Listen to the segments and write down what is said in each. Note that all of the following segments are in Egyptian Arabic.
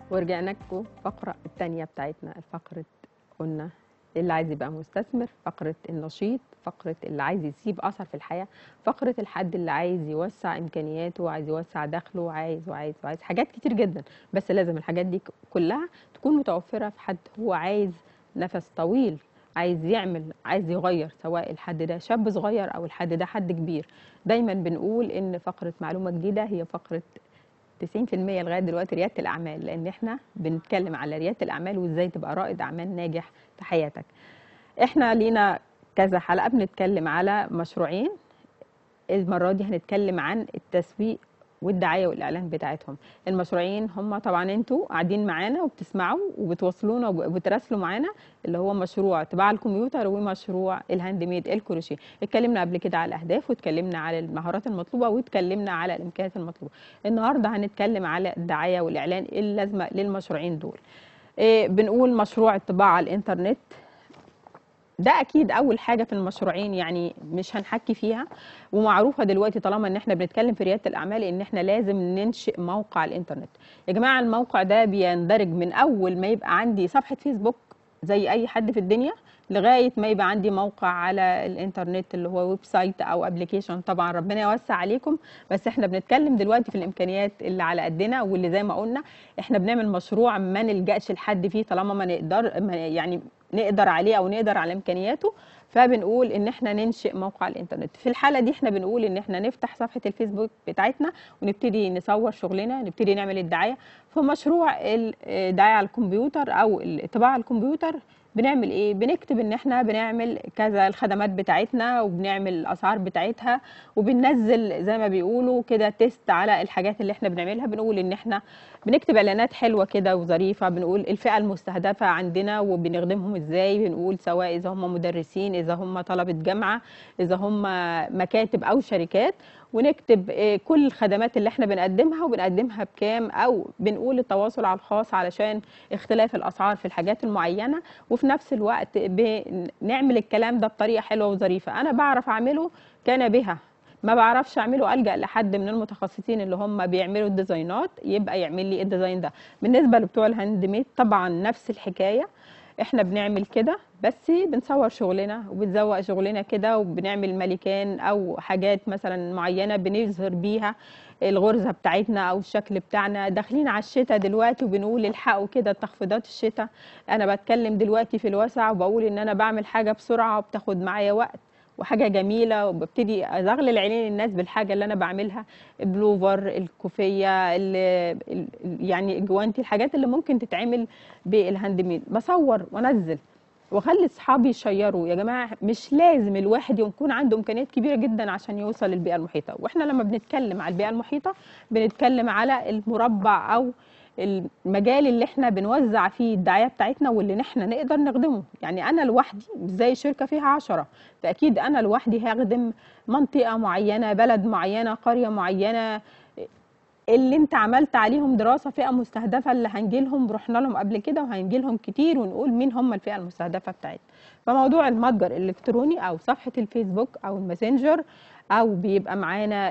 ورجعنا لكم الفقرة الثانية بتاعتنا الفقرة قلنا اللي عايز يبقى مستثمر فقرة النشيط فقرة اللي عايز يسيب أثر في الحياة فقرة الحد اللي عايز يوسع إمكانياته عايز يوسع دخله عايز وعايز وعايز حاجات كتير جدا بس لازم الحاجات دي كلها تكون متوفرة في حد هو عايز نفس طويل عايز يعمل عايز يغير سواء الحد ده شاب صغير أو الحد ده حد كبير دايما بنقول إن فقرة معلومة جديدة هي فقرة 90% لغايه دلوقتي رياده الاعمال لان احنا بنتكلم على رياده الاعمال وازاي تبقى رائد اعمال ناجح في حياتك. احنا لينا كذا حلقه بنتكلم على مشروعين المره دي هنتكلم عن التسويق والدعايه والاعلان بتاعتهم المشروعين هم طبعا انتوا قاعدين معانا وبتسمعوا وبتوصلونا وبتراسلوا معانا اللي هو مشروع طباعه الكمبيوتر ومشروع الهاند ميد الكروشيه اتكلمنا قبل كده على الاهداف واتكلمنا على المهارات المطلوبه واتكلمنا على الامكانيات المطلوبه النهارده هنتكلم على الدعايه والاعلان اللازمه للمشروعين دول إيه بنقول مشروع الطباعه على الانترنت ده اكيد اول حاجه في المشروعين يعني مش هنحكي فيها ومعروفه دلوقتي طالما ان احنا بنتكلم في رياده الاعمال ان احنا لازم ننشئ موقع الانترنت يا جماعه الموقع ده بيندرج من اول ما يبقى عندي صفحه فيسبوك زي اي حد في الدنيا لغايه ما يبقى عندي موقع على الانترنت اللي هو ويب سايت او ابلكيشن طبعا ربنا يوسع عليكم بس احنا بنتكلم دلوقتي في الامكانيات اللي على قدنا واللي زي ما قلنا احنا بنعمل مشروع ما نلجاش لحد فيه طالما ما نقدر ما يعني نقدر عليه او نقدر على امكانياته فبنقول ان احنا ننشئ موقع الانترنت في الحاله دي احنا بنقول ان احنا نفتح صفحه الفيسبوك بتاعتنا ونبتدي نصور شغلنا نبتدي نعمل الدعايه في مشروع الدعايه على الكمبيوتر او الطباعه على الكمبيوتر بنعمل ايه بنكتب ان احنا بنعمل كذا الخدمات بتاعتنا وبنعمل الاسعار بتاعتها وبننزل زي ما بيقولوا كده تيست على الحاجات اللي احنا بنعملها بنقول ان احنا بنكتب اعلانات حلوه كده وظريفه بنقول الفئه المستهدفه عندنا وبنخدمهم ازاي بنقول سواء اذا هم مدرسين اذا هم طلبه جامعه اذا هم مكاتب او شركات ونكتب كل الخدمات اللي احنا بنقدمها وبنقدمها بكام او بنقول التواصل على الخاص علشان اختلاف الاسعار في الحاجات المعينه وفي نفس الوقت بنعمل الكلام ده بطريقه حلوه وظريفه انا بعرف اعمله كان بها ما بعرفش اعمله الجا لحد من المتخصصين اللي هم بيعملوا الديزاينات يبقى يعمل لي الديزاين ده بالنسبه لبتوع الهاند ميد طبعا نفس الحكايه احنا بنعمل كده بس بنصور شغلنا وبنزوق شغلنا كده وبنعمل ملكان او حاجات مثلا معينه بنظهر بيها الغرزه بتاعتنا او الشكل بتاعنا داخلين على الشتاء دلوقتي وبنقول الحقوا كده تخفيضات الشتاء انا بتكلم دلوقتي في الوسع وبقول ان انا بعمل حاجه بسرعه وبتاخد معايا وقت وحاجه جميله وببتدي ازغلل عينين الناس بالحاجه اللي انا بعملها البلوفر الكوفيه يعني الجوانتي الحاجات اللي ممكن تتعمل بالهاند ميد بصور وانزل واخلي اصحابي يشيروا يا جماعه مش لازم الواحد يكون عنده امكانيات كبيره جدا عشان يوصل للبيئه المحيطه واحنا لما بنتكلم على البيئه المحيطه بنتكلم على المربع او المجال اللي احنا بنوزع فيه الدعايه بتاعتنا واللي احنا نقدر نخدمه يعني انا لوحدي مش زي شركه فيها عشرة فاكيد انا لوحدي هخدم منطقه معينه بلد معينه قريه معينه اللي انت عملت عليهم دراسه فئه مستهدفه اللي هنجي لهم رحنا لهم قبل كده وهنجي لهم كتير ونقول مين هم الفئه المستهدفه بتاعتنا فموضوع المتجر الالكتروني او صفحه الفيسبوك او الماسنجر او بيبقى معانا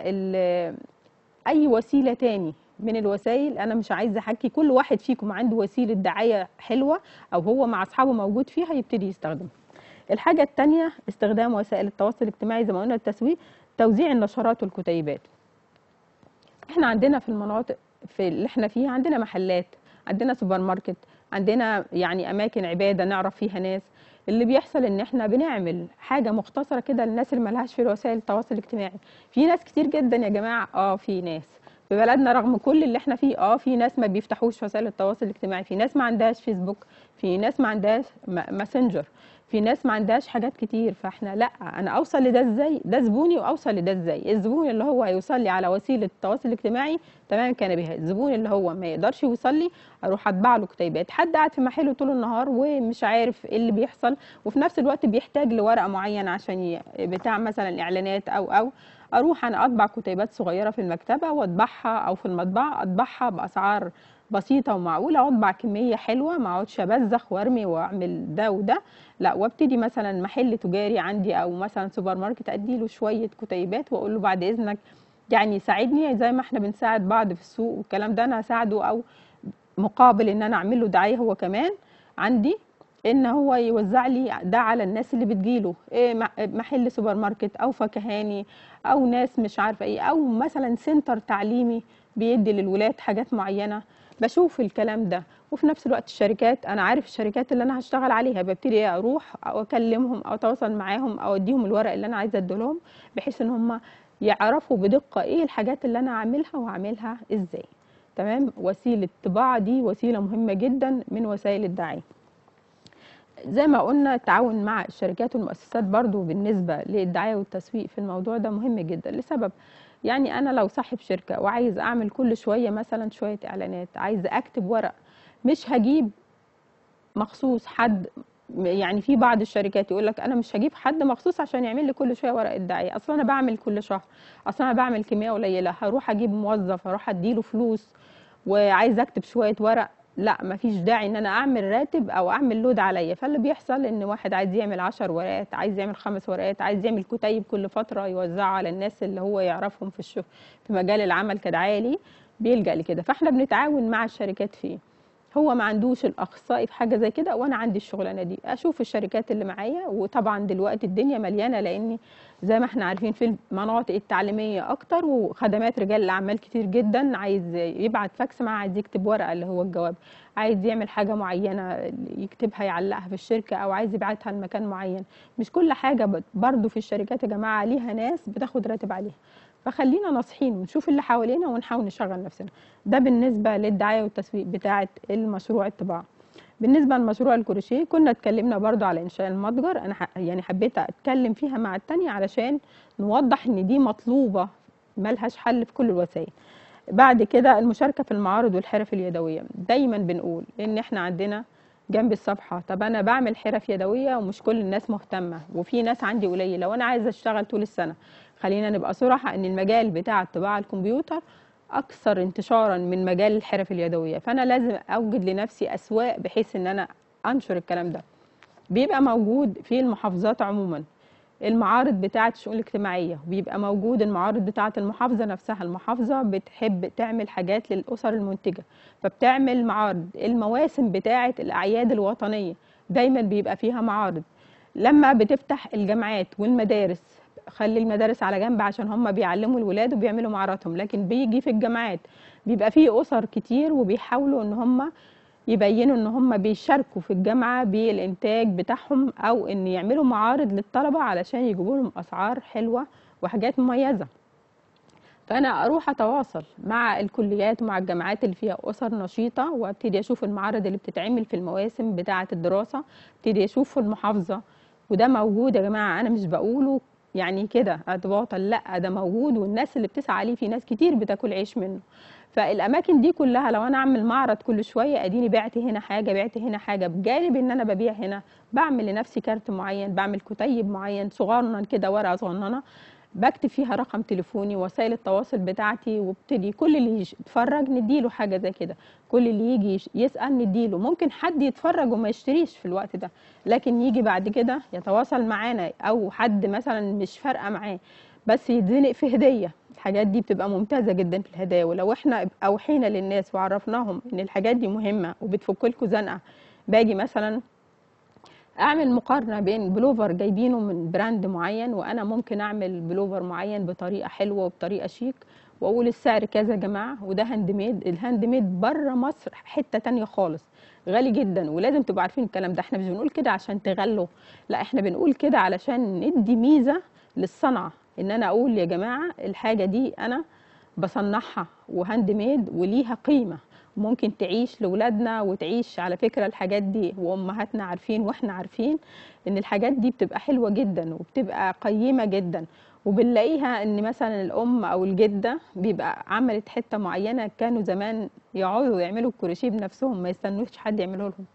اي وسيله تاني من الوسائل انا مش عايزه احكي كل واحد فيكم عنده وسيله دعايه حلوه او هو مع اصحابه موجود فيها يبتدي يستخدمها الحاجه الثانيه استخدام وسائل التواصل الاجتماعي زي ما قلنا التسويق توزيع النشرات والكتيبات احنا عندنا في المناطق في اللي احنا فيها عندنا محلات عندنا سوبر ماركت عندنا يعني اماكن عباده نعرف فيها ناس اللي بيحصل ان احنا بنعمل حاجه مختصره كده للناس اللي ملهاش في وسائل التواصل الاجتماعي في ناس كتير جدا يا جماعه اه في ناس في بلدنا رغم كل اللي احنا فيه اه في ناس ما بيفتحوش وسائل التواصل الاجتماعي في ناس ما عندهاش فيسبوك في ناس ما عندهاش ماسنجر في ناس ما عندهاش حاجات كتير فاحنا لا انا اوصل لده ازاي ده زبوني واوصل لده ازاي الزبون اللي هو هيوصل لي على وسيله التواصل الاجتماعي تمام كان بها الزبون اللي هو ما يقدرش يوصل لي اروح اطبع له كتيبات حد قاعد في محله طول النهار ومش عارف ايه اللي بيحصل وفي نفس الوقت بيحتاج لورقه معين عشان ي... بتاع مثلا اعلانات او او اروح انا اطبع كتيبات صغيره في المكتبه واطبعها او في المطبعه اطبعها باسعار بسيطه ومعقوله واطبع كميه حلوه ما اقعدش ابزخ وارمي واعمل ده وده لا وابتدي مثلا محل تجاري عندي او مثلا سوبر ماركت ادي له شويه كتيبات واقول له بعد اذنك يعني ساعدني زي ما احنا بنساعد بعض في السوق والكلام ده انا هساعده او مقابل ان انا اعمل له دعايه هو كمان عندي ان هو يوزع لي ده على الناس اللي بتجيله إيه مع- محل سوبر ماركت او فكهاني او ناس مش عارفه ايه او مثلا سنتر تعليمي بيدي للولاد حاجات معينه بشوف الكلام ده وفي نفس الوقت الشركات انا عارف الشركات اللي انا هشتغل عليها ببتدي اروح او اكلمهم او اتواصل معاهم او اديهم الورق اللي انا عايزه اديلهم بحيث ان هم يعرفوا بدقه ايه الحاجات اللي انا هعملها وهعملها ازاي تمام وسيله الطباعه دي وسيله مهمه جدا من وسائل الدعايه زي ما قلنا التعاون مع الشركات والمؤسسات برضو بالنسبة للدعاية والتسويق في الموضوع ده مهم جدا لسبب يعني أنا لو صاحب شركة وعايز أعمل كل شوية مثلا شوية إعلانات عايز أكتب ورق مش هجيب مخصوص حد يعني في بعض الشركات يقول لك انا مش هجيب حد مخصوص عشان يعمل لي كل شويه ورق الدعايه اصلا انا بعمل كل شهر اصلا انا بعمل كميه قليله هروح اجيب موظف هروح اديله فلوس وعايز اكتب شويه ورق لا مفيش داعي ان انا اعمل راتب او اعمل لود عليا فاللي بيحصل ان واحد عايز يعمل عشر ورقات عايز يعمل خمس ورقات عايز يعمل كتيب كل فتره يوزعها على الناس اللي هو يعرفهم في الشغل في مجال العمل كدعايه ليه بيلجا لكده فاحنا بنتعاون مع الشركات فيه هو ما عندوش الاخصائي في حاجه زي كده وانا عندي الشغلانه دي اشوف الشركات اللي معايا وطبعا دلوقتي الدنيا مليانه لان زي ما احنا عارفين في المناطق التعليميه اكتر وخدمات رجال الاعمال كتير جدا عايز يبعت فاكس معاه عايز يكتب ورقه اللي هو الجواب عايز يعمل حاجه معينه يكتبها يعلقها في الشركه او عايز يبعتها لمكان معين مش كل حاجه برضو في الشركات يا جماعه ليها ناس بتاخد راتب عليها فخلينا ناصحين ونشوف اللي حوالينا ونحاول نشغل نفسنا ده بالنسبه للدعايه والتسويق بتاعه المشروع الطباعه بالنسبه لمشروع الكروشيه كنا اتكلمنا برضو على انشاء المتجر انا ح- يعني حبيت اتكلم فيها مع التانية علشان نوضح ان دي مطلوبه ملهاش حل في كل الوسائل بعد كده المشاركه في المعارض والحرف اليدويه دايما بنقول ان احنا عندنا جنب الصفحه طب انا بعمل حرف يدويه ومش كل الناس مهتمه وفي ناس عندي قليله لو انا عايزه اشتغل طول السنه خلينا نبقى صراحه ان المجال بتاع الطباعه الكمبيوتر اكثر انتشارا من مجال الحرف اليدويه فانا لازم اوجد لنفسي اسواق بحيث ان انا انشر الكلام ده بيبقى موجود في المحافظات عموما المعارض بتاعه الشؤون الاجتماعيه بيبقى موجود المعارض بتاعه المحافظه نفسها المحافظه بتحب تعمل حاجات للاسر المنتجه فبتعمل معارض المواسم بتاعه الاعياد الوطنيه دايما بيبقى فيها معارض لما بتفتح الجامعات والمدارس خلي المدارس على جنب عشان هم بيعلموا الولاد وبيعملوا معارضهم لكن بيجي في الجامعات بيبقى فيه اسر كتير وبيحاولوا ان هم يبينوا ان هم بيشاركوا في الجامعه بالانتاج بتاعهم او ان يعملوا معارض للطلبه علشان يجيبوا لهم اسعار حلوه وحاجات مميزه فانا اروح اتواصل مع الكليات ومع الجامعات اللي فيها اسر نشيطه وابتدي اشوف المعارض اللي بتتعمل في المواسم بتاعه الدراسه ابتدي اشوف في المحافظه وده موجود يا جماعه انا مش بقوله يعني كده اتباطل لا ده موجود والناس اللي بتسعى عليه في ناس كتير بتاكل عيش منه فالاماكن دي كلها لو انا اعمل معرض كل شويه اديني بعت هنا حاجه بعت هنا حاجه بجانب ان انا ببيع هنا بعمل لنفسي كارت معين بعمل كتيب معين صغنن كده ورقه صغننه بكتب فيها رقم تليفوني وسائل التواصل بتاعتي وابتدي كل اللي يتفرج نديله حاجه زي كده كل اللي يجي يش- يسال نديله ممكن حد يتفرج وما يشتريش في الوقت ده لكن يجي بعد كده يتواصل معانا او حد مثلا مش فارقه معاه بس يتزنق في هديه الحاجات دي بتبقى ممتازه جدا في الهدايا ولو احنا اوحينا للناس وعرفناهم ان الحاجات دي مهمه وبتفك لكم زنقه باجي مثلا اعمل مقارنه بين بلوفر جايبينه من براند معين وانا ممكن اعمل بلوفر معين بطريقه حلوه وبطريقه شيك واقول السعر كذا يا جماعه وده هاند ميد الهاند ميد بره مصر حته تانية خالص غالي جدا ولازم تبقوا عارفين الكلام ده احنا مش بنقول كده عشان تغلوا لا احنا بنقول كده علشان ندي ميزه للصنعه ان انا اقول يا جماعه الحاجه دي انا بصنعها وهاند ميد وليها قيمه ممكن تعيش لاولادنا وتعيش على فكره الحاجات دي وامهاتنا عارفين واحنا عارفين ان الحاجات دي بتبقى حلوه جدا وبتبقى قيمه جدا وبنلاقيها ان مثلا الام او الجده بيبقى عملت حته معينه كانوا زمان يقعدوا يعملوا الكروشيه بنفسهم ما يستنوش حد يعمله لهم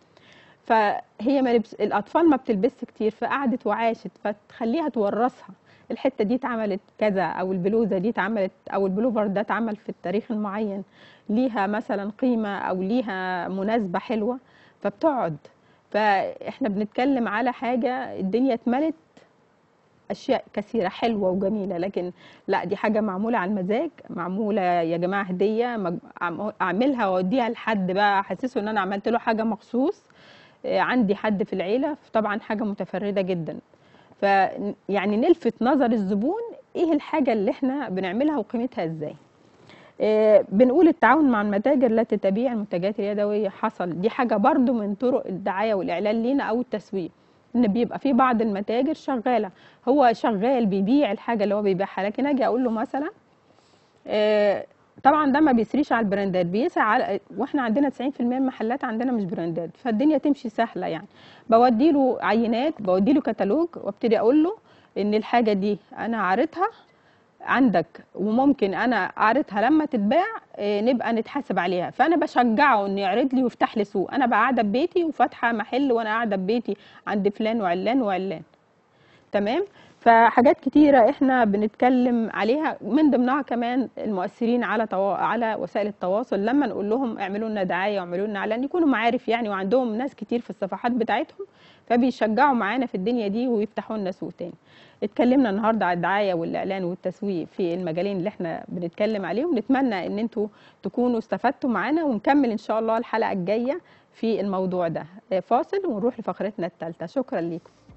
فهي ما لبس الاطفال ما بتلبسش كتير فقعدت وعاشت فتخليها تورثها الحته دي اتعملت كذا او البلوزه دي اتعملت او البلوفر ده اتعمل في التاريخ المعين ليها مثلا قيمه او ليها مناسبه حلوه فبتقعد فاحنا بنتكلم على حاجه الدنيا اتملت اشياء كثيره حلوه وجميله لكن لا دي حاجه معموله على المزاج معموله يا جماعه هديه مج- أعم- اعملها واوديها لحد بقى احسسه ان انا عملت له حاجه مخصوص آه، عندي حد في العيله طبعا حاجه متفرده جدا ف يعني نلفت نظر الزبون ايه الحاجه اللي احنا بنعملها وقيمتها ازاي آه، بنقول التعاون مع المتاجر التي تبيع المنتجات اليدويه حصل دي حاجه برضو من طرق الدعايه والاعلان لينا او التسويق ان بيبقى في بعض المتاجر شغاله هو شغال بيبيع الحاجه اللي هو بيبيعها لكن اجي اقول له مثلا آه، طبعا ده ما بيسريش على البراندات بيسعى على واحنا عندنا 90% من المحلات عندنا مش براندات فالدنيا تمشي سهله يعني بودي له عينات بودي له كتالوج وابتدي اقول له ان الحاجه دي انا عارضها عندك وممكن انا اعرضها لما تتباع آه، نبقى نتحاسب عليها فانا بشجعه انه يعرض لي ويفتح لي سوق انا بقى قاعده ببيتي وفاتحه محل وانا قاعده ببيتي عند فلان وعلان وعلان تمام فحاجات كتيرة احنا بنتكلم عليها من ضمنها كمان المؤثرين على توا... على وسائل التواصل لما نقول لهم اعملوا لنا دعاية واعملوا لنا اعلان يكونوا معارف يعني وعندهم ناس كتير في الصفحات بتاعتهم فبيشجعوا معانا في الدنيا دي ويفتحوا لنا سوق تاني اتكلمنا النهارده على الدعايه والاعلان والتسويق في المجالين اللي احنا بنتكلم عليهم نتمنى ان انتوا تكونوا استفدتوا معانا ونكمل ان شاء الله الحلقه الجايه في الموضوع ده فاصل ونروح لفقرتنا الثالثه شكرا ليكم